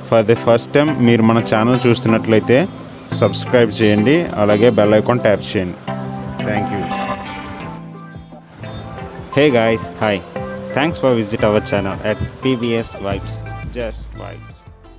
For the first time మీరు మన channel చూస్తున్నట్లయితే సబ్స్క్రైబ్ చేయండి అలాగే బెల్ ఐకాన్ ట్యాప్ చేయండి thank you hey guys hi thanks for visit our channel at PVS vibes just vibes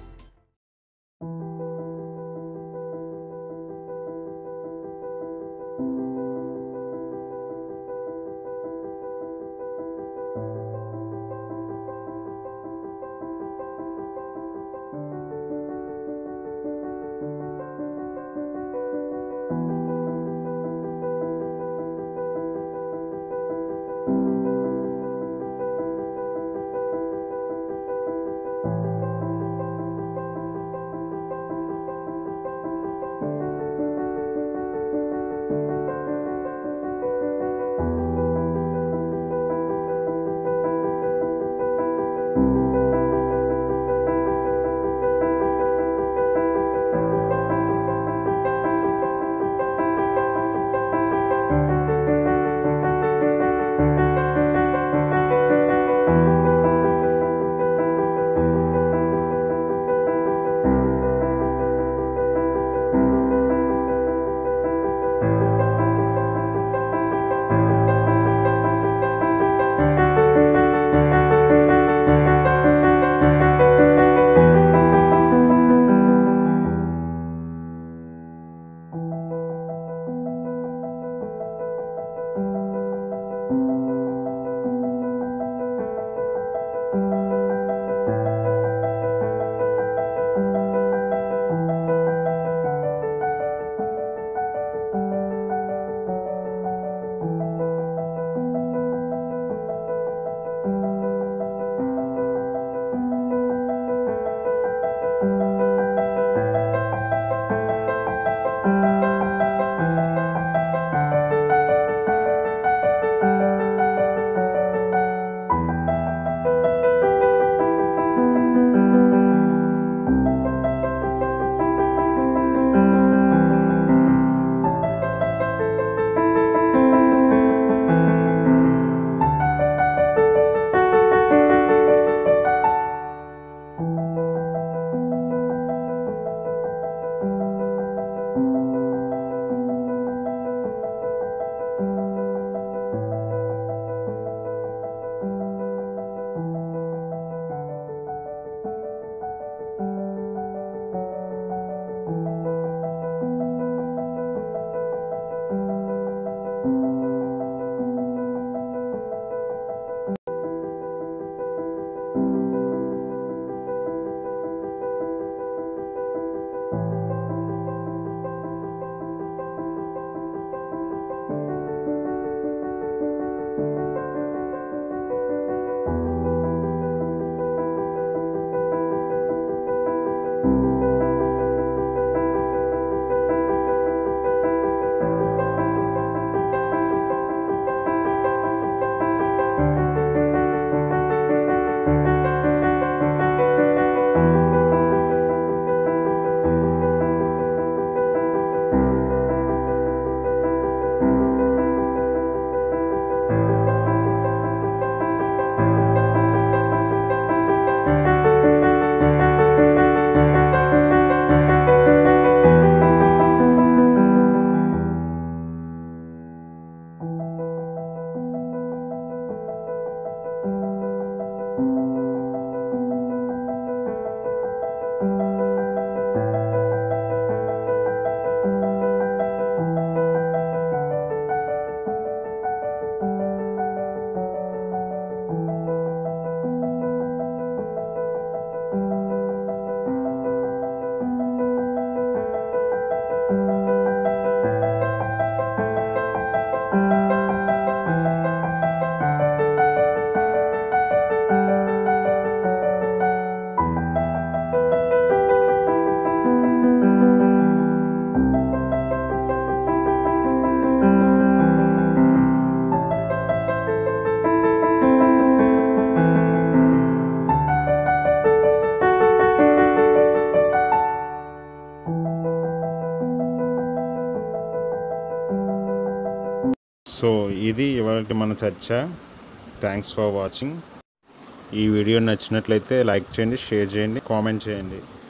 so ఇది ఇవాళ మన చర్చ థ్యాంక్స్ ఫర్ వాచింగ్ ఈ వీడియో నచ్చినట్లయితే లైక్ చేయండి షేర్ చేయండి కామెంట్ చేయండి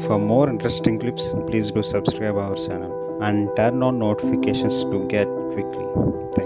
For more interesting clips, please do subscribe our channel and turn on notifications to get quickly. Thank